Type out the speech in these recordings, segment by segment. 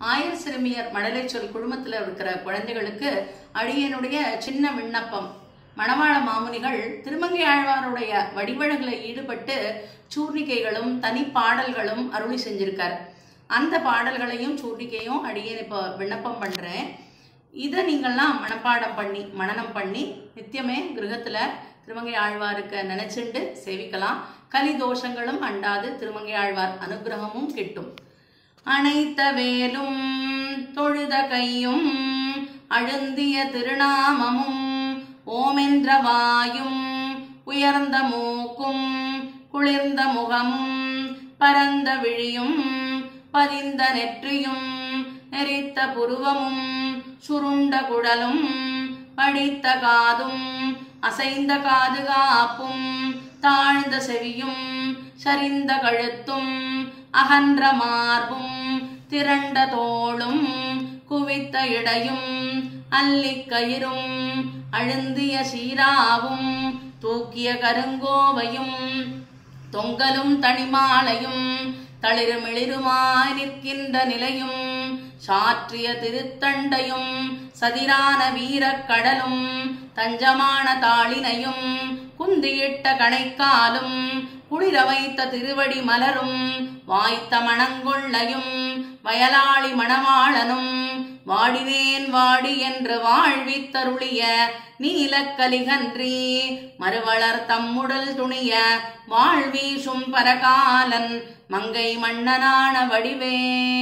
ஆயர் சிறுமியர் மழலைச்சொல் குழுமத்தில் இருக்கிற குழந்தைகளுக்கு அடியனுடைய சின்ன விண்ணப்பம் மணவாள மாமுனிகள் திருமங்கை ஆழ்வாருடைய வடிவழகுல ஈடுபட்டு சூர்ணிகைகளும் தனி பாடல்களும் அருளி செஞ்சிருக்கார் அந்த பாடல்களையும் சூர்ணிகையும் அடியேன் இப்போ விண்ணப்பம் பண்றேன் இதை நீங்கள்லாம் மனப்பாடம் பண்ணி மனனம் பண்ணி நித்தியமே கிரகத்துல திருமங்கை ஆழ்வாருக்கு நினைச்சுண்டு சேவிக்கலாம் கலி தோஷங்களும் அண்டாது திருமங்கை ஆழ்வார் அனுகிரகமும் கிட்டும் அனைத்த வேலும் தொழுத கையும் அழுந்திய திருநாமமும் ஓமென்ற வாயும் உயர்ந்த மூக்கும் குளிர்ந்த முகமும் பரந்த விழியும் பதிந்த நெற்றியும் நெறித்த புருவமும் சுருண்ட குடலும் படித்த காதும் அசைந்த காது காப்பும் தாழ்ந்த செவியும் சரிந்த கழுத்தும் அகன்ற மார்பும் திரண்ட தோளும் குவித்த இடையும் அல்லிக் கயிறும் அழுந்திய சீராவும் தூக்கிய கருங்கோவையும் தொங்கலும் தனிமாலையும் தளிருமிளிருமாய் நிற்கின்ற நிலையும் சாற்றிய திருத்தண்டையும் சதிரான வீரக்கடலும் தஞ்சமான தாளினையும் குந்தியிட்ட கணைக்காலும் குளிர வைத்த திருவடி மலரும் வாய்த்த மணங்கொள்ளையும் வயலாளி மணவாளனும் வாடினேன் வாடி என்று வாழ்வித்தருளிய நீலக்கலிகன்றி மறுவளர் தம்முடல் துணிய வாழ்வீசும் பரகாலன் மங்கை மன்னனான வடிவே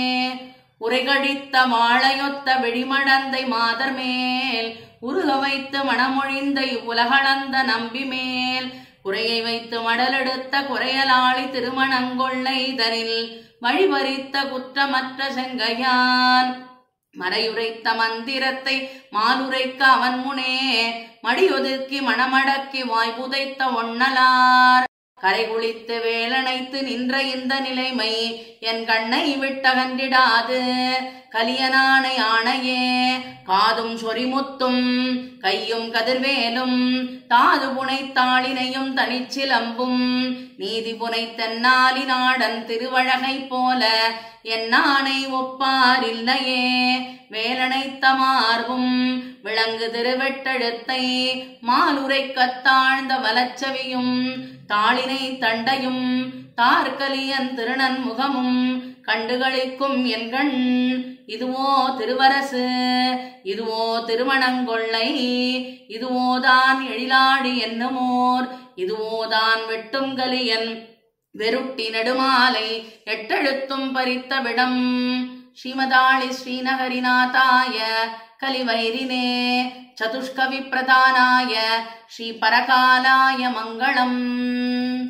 உரைகடித்த வாழையொத்த வெடிமடந்தை மாதர் மேல் உருக வைத்து மணமொழிந்த இவ்வுலகளந்த நம்பி மேல் குறையை வைத்து மடலெடுத்த குறையலாளி திருமணங்கொள்ளை தனில் வழிபறித்த குற்றமற்ற செங்கையான் மறையுரைத்த மந்திரத்தை மாலுரைக்க அவன் முனே மடியொதுக்கி மணமடக்கி வாய் புதைத்த ஒண்ணலார் கரை குளித்து வேலனைத்து நின்ற இந்த நிலைமை என் கண்ணை விட்டகன்றிடாது கலியனானை ஆணையே காதும் சொரிமுத்தும் கையும் கதிர்வேலும் தாது புனைத்தாளினையும் தனிச்சிலம்பும் நீதி புனை தென்னாலி நாடன் திருவழகை போல என்னானை ஒப்பார் இல்லையே வேலனைத்த மார்பும் விளங்கு திருவெட்டெழுத்தை மாலுரைக்கத் தாழ்ந்த வலச்சவியும் தாளினை தண்டையும் தார்கலியன் திருநன் முகமும் கண்டுகளிக்கும் என் கண் இதுவோ திருவரசு இதுவோ திருமணங்கொள்ளை இதுவோதான் எழிலாடி என்னுமோர் இதுவோதான் வெட்டும் கலியன் வெருட்டி நெடுமாலை எட்டெழுத்தும் பறித்த விடம் ஸ்ரீமதாளி ஸ்ரீநகரிநாதாய கலிவைரினே சதுஷ்கவி பிரதானாய ஸ்ரீ பரகாலாய மங்களம்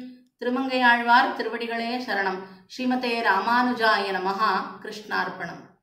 திருமங்கையாழ்வார் திருவடிகளே சரணம் ஸ்ரீமதே ராமானுஜாய நமஹா கிருஷ்ணார்ப்பணம்